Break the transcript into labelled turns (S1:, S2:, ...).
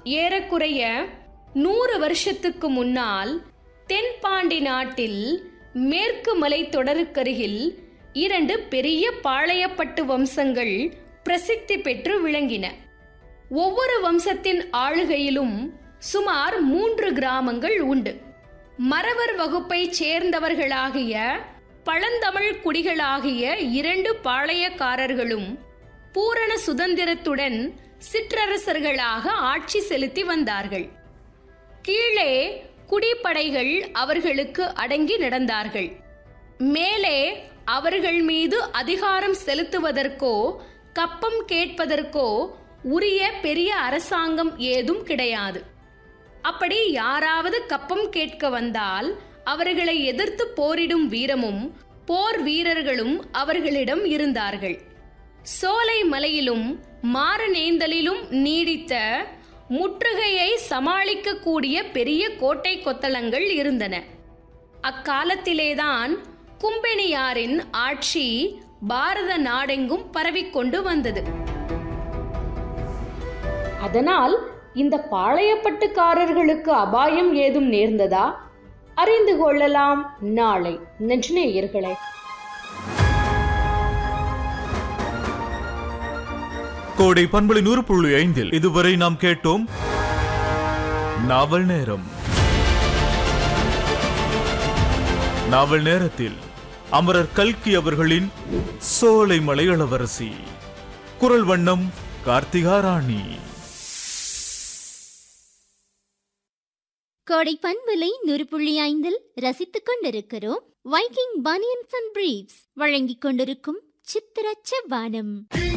S1: ஏறக்குறைய நூறு வருஷத்துக்கு முன்னால் தென்பாண்டி நாட்டில் மேற்கு மலை தொடருக்கருகில் இரண்டு பெரிய பாளையப்பட்டு வம்சங்கள் பிரசித்தி பெற்று விளங்கின ஒவ்வொரு வம்சத்தின் ஆளுகையிலும் சுமார் மூன்று கிராமங்கள் உண்டு மறவர் வகுப்பைச் சேர்ந்தவர்களாகிய பழந்தமிழ் குடிகளாகிய இரண்டு பாளையக்காரர்களும் பூரண சுதந்திரத்துடன் சிற்றரசர்களாக ஆட்சி செலுத்தி வந்தார்கள் கீழே குடிப்படைகள் அவர்களுக்கு அடங்கி நடந்தார்கள் மேலே அவர்கள் மீது அதிகாரம் செலுத்துவதற்கோ கப்பம் கேட்பதற்கோ உரிய பெரிய அரசாங்கம் ஏதும் கிடையாது அப்படி யாராவது கப்பம் கேட்க வந்தால் அவர்களை எதிர்த்து போரிடும் வீரமும் போர் வீரர்களும் அவர்களிடம் இருந்தார்கள் சோலை மலையிலும் மாரநேந்தலிலும் நீடித்த முற்றுகையை சமாளிக்கக்கூடிய பெரிய கோட்டை கொத்தளங்கள் இருந்தன அக்காலத்திலேதான் கும்பெனியாரின் ஆட்சி பாரத நாடெங்கும் பரவிக்கொண்டு வந்தது
S2: அதனால் இந்த பாளையப்பட்டுக்காரர்களுக்கு அபாயம் ஏதும் நேர்ந்ததா அறிந்து கொள்ளலாம் நாளை நெஞ்சநேயர்களே
S3: கோடை பண்பலை நூறு புள்ளி ஐந்தில் இதுவரை நாம் கேட்டோம் நாவல் நேரம் நாவல் நேரத்தில் அமரர் கல்கி அவர்களின் சோலை மலையளவரசி குரல் வண்ணம் கார்த்திகா ராணி
S4: கோடை பண்பலை நூறு புள்ளி ஐந்தில் ரசித்துக் கொண்டிருக்கிறோம் வைக்கிங் பனியன்ஸ் அண்ட் பிரீவ்ஸ் வழங்கிக் கொண்டிருக்கும் சித்திர செவ்வானம்